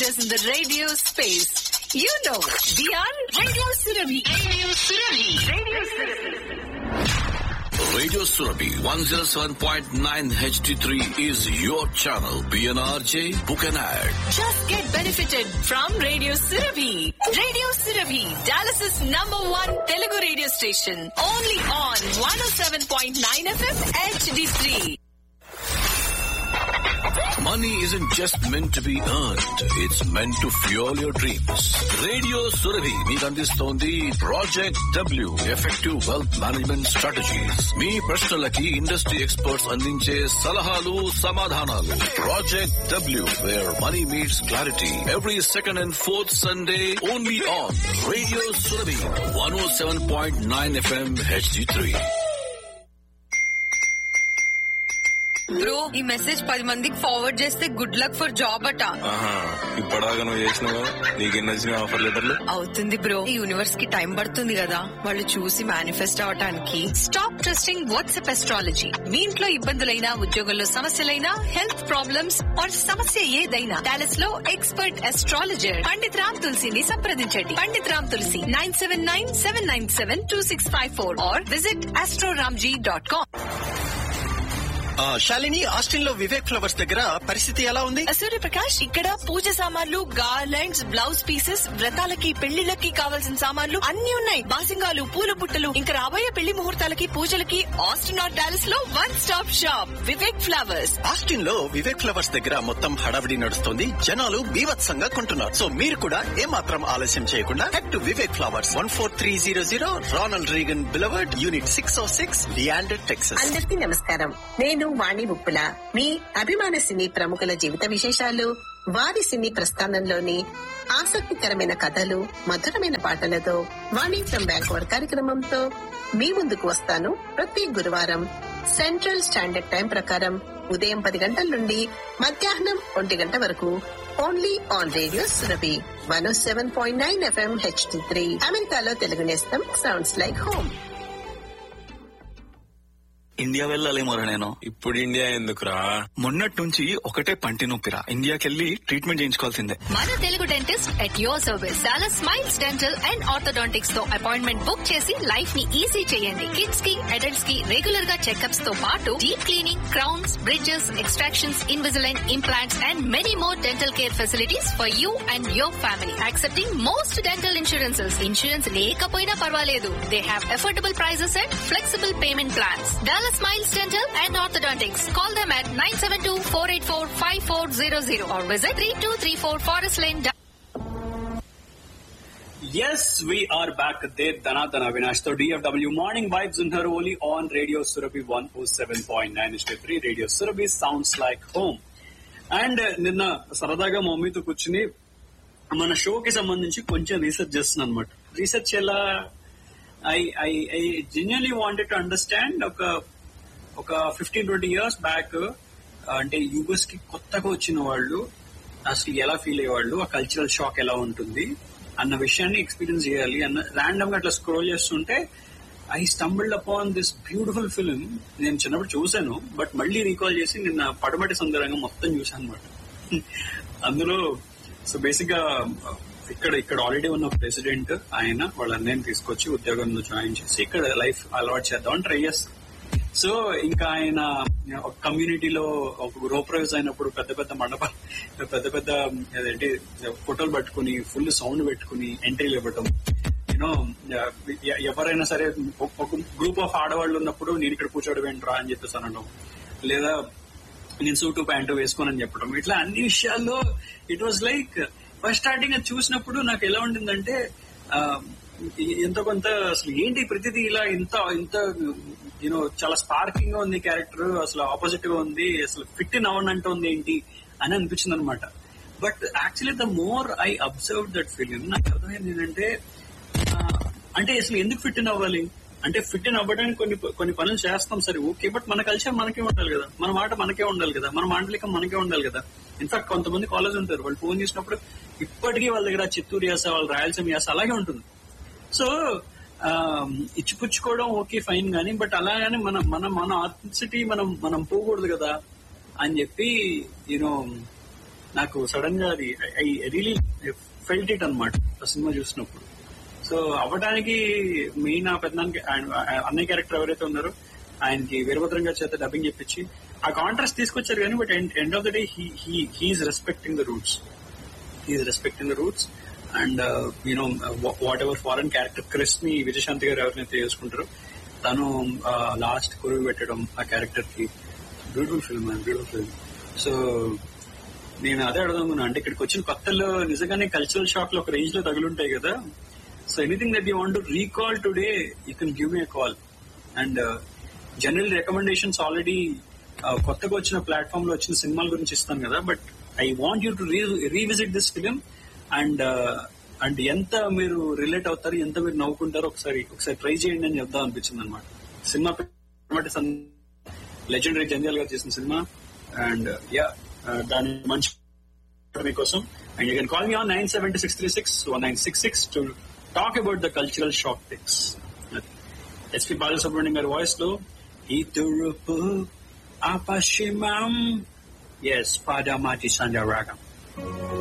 leaders in the radio space. You know, we are Radio Surabhi. Radio Surabhi. Radio Surabhi. Radio Surabhi 107.9 HD3 is your channel. PNRJ, book an ad. Just get benefited from Radio Surabhi. Radio Surabhi, Dallas's number one Telugu radio station. Only on 107.9 FM HD3. Money isn't just meant to be earned. It's meant to fuel your dreams. Radio Surabhi మీకు అందిస్తోంది project W effective wealth management strategies మీ ప్రశ్నలకి industry experts అందించే సలహాలు సమాధానాలు project W where money meets clarity every second and fourth Sunday only on radio Surabhi one O seven point nine FM HD three bro ఈ message పది మందికి forward చేస్తే good luck for job అట ఆహా ఇప్పటిదాకా నువ్వు చేసినావు నీకెన్ని వచ్చిన ఆఫర్ లెటర్లు అవుతుంది బ్రో ఈ యూనివర్స్ కి టైం పడుతుంది కదా వాళ్ళు చూసి మేనిఫెస్ట్ అవటానికి స్టాప్ ట్రస్టింగ్ వాట్సాప్ ఎస్ట్రాలజీ మీ ఇంట్లో ఇబ్బందులైనా ఉద్యోగంలో సమస్యలైనా హెల్త్ ప్రాబ్లమ్స్ ఆర్ సమస్య ఏదైనా డాలస్ లో ఎక్స్పర్ట్ ఎస్ట్రాలజర్ పండిత్ రామ్ తులసిని సంప్రదించండి Pandit Ram Tulasi nine seven nine seven nine seven two six five four or visit Astroramji dot com ఆ, శాలిని ఆస్టిన్ లో వివేక్ ఫ్లవర్స్ దగ్గర పరిస్థితి ఎలా ఉంది సూర్యప్రకాష్ ఇక్కడ పూజ సామాన్లు గార్లెండ్స్ బ్లౌజ్ పీసెస్ వ్రతాలకి పెళ్లిళ్ళకి కావాల్సిన సామాన్లు అన్ని ఉన్నాయి బాసింగాలు పూల బుట్టలు ఇంకా రాబోయే పెళ్లి ముహూర్తాలకి పూజలకి ఆస్టిన్ ఆర్ డాలస్ లో one stop shop Vivek flowers Austin లో వివేక్ ఫ్లవర్స్ దగ్గర మొత్తం హడావిడి నడుస్తుంది జనాలు బీభత్సంగా కొంటున్నారు సో మీరు కూడా ఏమాత్రం ఆలస్యం చేయకుండా head to Vivek flowers one four three zero zero Ronald Reagan boulevard unit six O six Leander Texas అందరికీ నమస్కారం నేను వాణి ముప్పుల మీ అభిమాన సినీ ప్రముఖుల జీవిత విశేషాలు వారి సినీ ప్రస్థానంలోని ఆసక్తికరమైన కథలు మధురమైన పాటలతో వాణి ఫ్రం బ్యాంకోవర్ కార్యక్రమంతో మీ ముందుకు వస్తాను ప్రతి గురువారం సెంట్రల్ స్టాండర్డ్ టైం ప్రకారం ఉదయం పది గంటల నుండి మధ్యాహ్నం ఒంటి గంట వరకు only on radio Surabhi one seven point nine FM HD three అమెరికాలో తెలుగు నేస్తం సౌండ్స్ లైక్ హోమ్ ఇండియా వెళ్ళాలేమోరా నేను ఇప్పుడు ఇండియా ఎందుకురా మొన్నటి నుంచి ఒకటే పంటి నొప్పిరా ఇండియాకెళ్ళి ట్రీట్మెంట్ చేయించుకోవాల్సిందే మన Telugu dentist at your service చాలా స్మైల్స్ డెంటల్ అండ్ ఆర్థోడాంటిక్స్ తో అపాయింట్మెంట్ బుక్ చేసి లైఫ్ ని ఈజీ చేయండి కిడ్స్ కి అడల్ట్స్ కి రెగ్యులర్ గా చెకప్స్ తో పాటు deep cleaning crowns bridges extractions Invisalign implants and many more dental care facilities for you and your family accepting most dental insurances insurance లేకపోయినా పర్వాలేదు they have affordable prices and flexible payment plans dollar smiles dental and orthodontics call them at nine seven two four eight four five four zero zero or visit three two three four forest lane Yes, we are back there, Dhanathan Avinash. So DFW Morning Vibes in her only on Radio Surabhi 107.9 3 Radio Surabhi sounds like home. And నిన్న సరదాగా మా మమ్మీతో కూర్చుని మన షోకి సంబంధించి కొంచెం research చేస్తున్నాను అనమాట రీసెర్చ్ ఎలా I I I genuinely wanted to understand ఒక ఒక ఫిఫ్టీన్ ట్వంటీ ఇయర్స్ బ్యాక్ అంటే యూఎస్ కి కొత్తగా వచ్చిన వాళ్ళు అసలు ఎలా ఫీల్ అయ్యేవాళ్ళు ఆ కల్చరల్ షాక్ ఎలా ఉంటుంది అన్న విషయాన్ని ఎక్స్పీరియన్స్ చేయాలి అన్న ర్యాండమ్ గా అట్లా స్క్రోల్ చేస్తుంటే I stumbled upon this beautiful film నేను చిన్నప్పుడు చూశాను బట్ మళ్ళీ రీకాల్ చేసి నిన్న పడమటి సుందరంగా మొత్తం చూశాను అనమాట అందులో సో బేసిక్ గా ఇక్కడ ఇక్కడ ఆల్రెడీ ఉన్న ప్రెసిడెంట్ ఆయన వాళ్ళ అన్నయ్యని తీసుకొచ్చి ఉద్యోగంలో జాయిన్ చేసి ఇక్కడ లైఫ్ అలవాటు చేద్దామని ట్రై చేస్తారు సో ఇంకా ఆయన ఒక కమ్యూనిటీలో ఒక గృహప్రవేశం అయినప్పుడు పెద్ద పెద్ద మండపాలు పెద్ద పెద్ద అదేంటి ఫోటోలు పట్టుకుని ఫుల్ సౌండ్ పెట్టుకుని ఎంట్రీలు ఇవ్వటం యూనో ఎవరైనా సరే ఒక- ఒక గ్రూప్ ఆఫ్ ఆడవాళ్ళు ఉన్నప్పుడు నేను ఇక్కడ కూర్చోవడం ఏంట్రా అని చెప్పేసి అనడం లేదా నేను సూటు ప్యాంటు వేసుకోనని చెప్పడం ఇట్లా అన్ని విషయాల్లో it was like first starting అది చూసినప్పుడు నాకు ఎలా ఉండిందంటే ఆ, ఎంతో కొంత అసలు ఏంటి ప్రతిదీ ఇలా ఇంత ఇంత యూనో చాలా స్పార్కింగ్ గా ఉంది క్యారెక్టర్ అసలు ఆపోజిట్ గా ఉంది అసలు ఫిట్ ఇన్ అవ్వనంటూ ఉంది ఏంటి అని అనిపించింది అనమాట but actually the more I observe that film నాకు అర్థమైంది ఏంటంటే ఆ, అంటే అసలు ఎందుకు ఫిట్ ఇన్ అవ్వాలి అంటే ఫిట్ ఇన్ అవ్వడానికి కొన్ని కొన్ని పనులు చేస్తాం సరే ఓకే బట్ మన కల్చర్ మనకే ఉండాలి కదా మన మాట మనకే ఉండాలి కదా మన మాండలికం మనకే ఉండాలి కదా ఇన్ఫాక్ట్ కొంతమంది కాలేజ్ ఉంటారు వాళ్ళు ఫోన్ చేసినప్పుడు ఇప్పటికీ వాళ్ళ దగ్గర చిత్తూరు యాస వాళ్ళ రాయలసీమ యాస అలాగే ఉంటుంది సో ఆ, ఇచ్చిపుచ్చుకోవడం ఓకే ఫైన్ గానీ బట్ అలాగని మన మన మన ఆథెంటిసిటీ మనం మనం పోకూడదు కదా అని చెప్పి యూనో నాకు సడన్ గా అది ఐ రియలీ ఫెల్ట్ ఇట్ అనమాట ఆ సినిమా చూసినప్పుడు సో అవ్వడానికి మెయిన్ ఆ పెద్దనానికి ఆయన- ఆ- అన్నయ్య క్యారెక్టర్ ఎవరైతే ఉన్నారో ఆయనకి వీరభద్రం గారి చేత డబ్బింగ్ చెప్పించి ఆ కాంట్రాస్ట్ తీసుకొచ్చారు కానీ but end of the day he's respecting the roots he's respecting the roots and you know whatever foreign character Chris ని విజయశాంతి గారు ఎవరినైతే చేసుకుంటారో తను లాస్ట్ కురువు పెట్టడం ఆ క్యారెక్టర్ కి beautiful film beautiful film so నేను అదే అడుగుతున్నా అంటే ఇక్కడికి వచ్చిన కొత్తలో నిజంగానే కల్చరల్ షాక్ లో ఒక రేంజ్ లో తగులుంటాయి కదా so anything that you want to recall today you can give me call and general recommendations already కొత్తగా వచ్చిన ప్లాట్ఫామ్ లో వచ్చిన సినిమాల గురించి ఇస్తాను కదా but I want you to revisit this film and and ఎంత మీరు రిలేట్ అవుతారు ఎంత మీరు నవ్వుకుంటారో ఒకసారి ఒకసారి ట్రై చేయండి అని చెప్దాం అనిపించింది అనమాట సినిమా లెజెండరీ జంజాల్ గారు చేసిన సినిమా అండ్ యా దాని మంచి మీకోసం and you can call me on nine seven six three six one nine six six to talk about the cultural shock ticks SP Balasubrahmanyam గారి వాయిస్ లో ఈ తూర్పు ఆ పశ్చిమం ఎస్ పాదమాటి సంధ్య రాగం